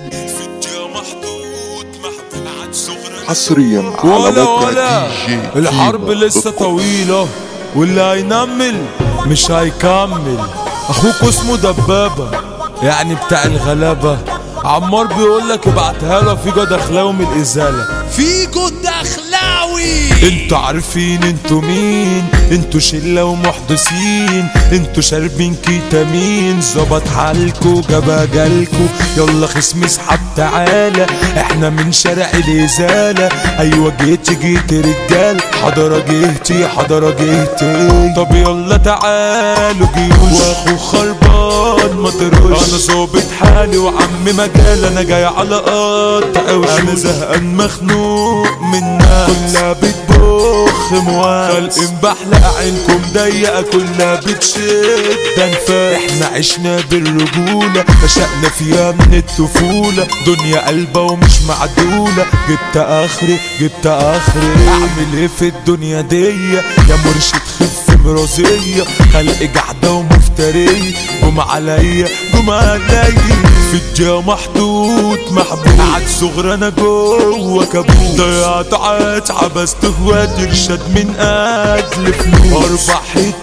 فيديو محطوط محبوب عن صغر حصريا على ولا موقع ولا دي جي الحرب كيمو لسه دوت كوم. طويلة واللي هينمل مش هيكمل اخوك اسمه دبابة يعني بتاع الغلابة عمار بيقولك ابعتها له في جد اخلاوي من الازالة فيجو الدخلاوي انتوا عارفين انتوا مين انتوا شلة ومحدثين انتوا شاربين كيتامين ظبط حالكوا جاب جالكوا يلا خصم اسحب تعالى احنا من شارع الازالة ايوه جيت جيت رجال حضرة جهتي حضرة جهتي طب يلا تعالوا جيوش واخو خربان ما تروش انا ظابط حالي وعم مجال انا جاي على قط انا زهقان مخنوق منها كلها بتبخ موال خلق بحلق عينكم ضيقه كلها بتشد انفاق احنا عشنا بالرجوله نشأنا فيها من الطفوله دنيا قلبه ومش معدوله جبت اخري جبت اخري اعمل ايه في الدنيا دي يا مرشد خف مرازيه خلق جحده ومفتريه جم عليا جم عليا في الجا محطوط محبوب قعد صغر انا جوه كابوس ضيعت عاد عبست اخواتي ارشاد من اجل فلوس اربع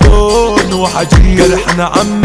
حيطان وحديد جرحنا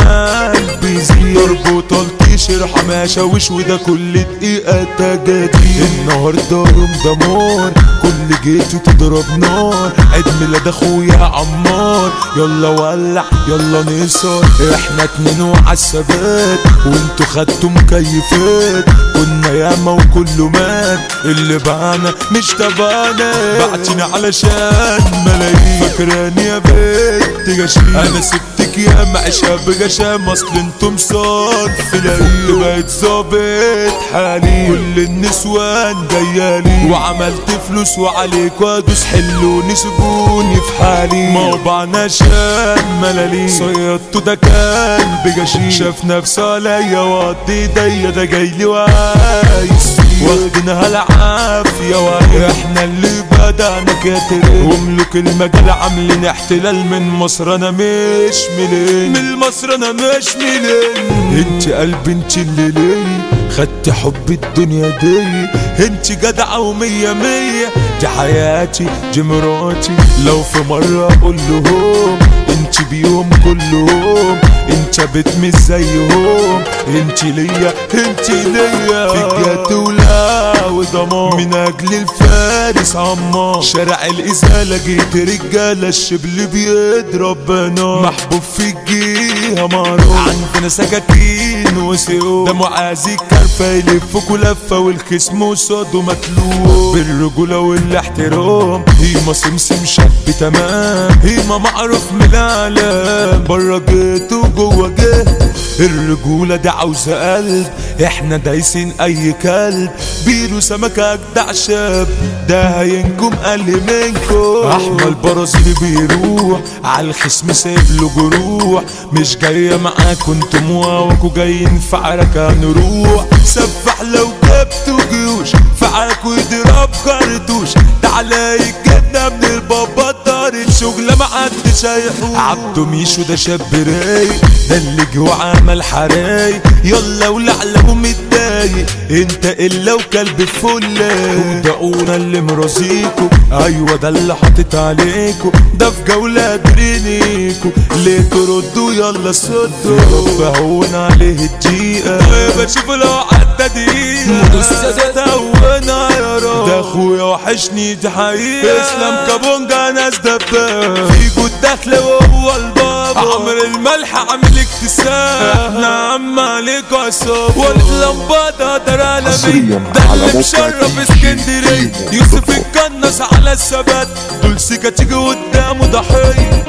عمال بيزيد ضرب وطلتي شرحه ما شاوش وده كل دقيقه تجاديد النهارده يوم دمار كل جيت تضرب نار عيد ميلاد اخويا عمار يلا ولع يلا نصر احنا اتنين وعالثبات وانتوا خدتوا مكيفات كنا ياما وكله مات اللي بانا مش تبانا بعتني علشان ملايين فاكراني يا بنت غشيم انا سبتك يا معشة بغشام اصل انتم صاد في العيد بقيت ظابط حالي كل النسوان جايالي وعملت فلوس وعليك وادوس حلوني سيبوني في حالي ما وبعنا شان ملالي صيدته ده كان بجشيم شاف نفسه عليا وقضي ايديا ده جايلي وعايز واخدينها العافية وهي احنا اللي بدأنا كاترين وملوك المجال عاملين احتلال من مصر انا مش ملين من مصر انا مش ملين انت قلبي انت اللي ليه خدت حب الدنيا دي انت جدعة ومية مية دي حياتي دي مراتي لو في مرة اقول لهم انت بيهم كلهم انت بيت مش زيهم انت ليا انت ليا في جد ولا وضمان من اجل الفارس عمار شارع الازالة جيت رجالة الشبل بيضرب نار محبوب في الجهة معروف عندنا سكاكين وسيوف ده معازي كرفة يلفكوا لفة والخصم وصاده متلوب بالرجولة والاحترام هيما سمسم شاب تمام هيما معروف من العالم برا جيت وجوه جيت الرجولة دي عاوزة قلب احنا دايسين اي كلب بيرو سمكة اجدع شاب ده هينكم قل منكم احمى البرازيلي بيروح على الخصم سايب له جروح مش جاية معاكوا انتم واوكوا جايين في عركة نروح سفح لو جبتوا جيوش فعاكوا يضرب كرتوش تعالى يجيبنا من البابا طارت شغلة محدش هيحوش عبده ميشو ده شاب رايق ده اللي جوا عمل حرايق يلا ولعلة ومتضايق انت الا وكلب فله ودقونا اللي مرازيكو ايوه ده اللي حاطط عليكو ده في جولة درينيكو ليه تردوا يلا صدوا ربهون عليه الدقيقة بشوف لو عدى دقيقة السادات هونا يا رب ده اخويا وحشني دي حقيقة اسلام كابونجا ناس دباب فيكو الدخل وهو البابا عمر الملح عامل اكتساب احنا عم عليك عصاب ولد لمبادة ده عالمي حصرياً ده على اللي موقع مشرف دي اسكندرية جي يوسف دوت كوم. الكنس على الثبات دول سيكا تيجي قدامه ضحية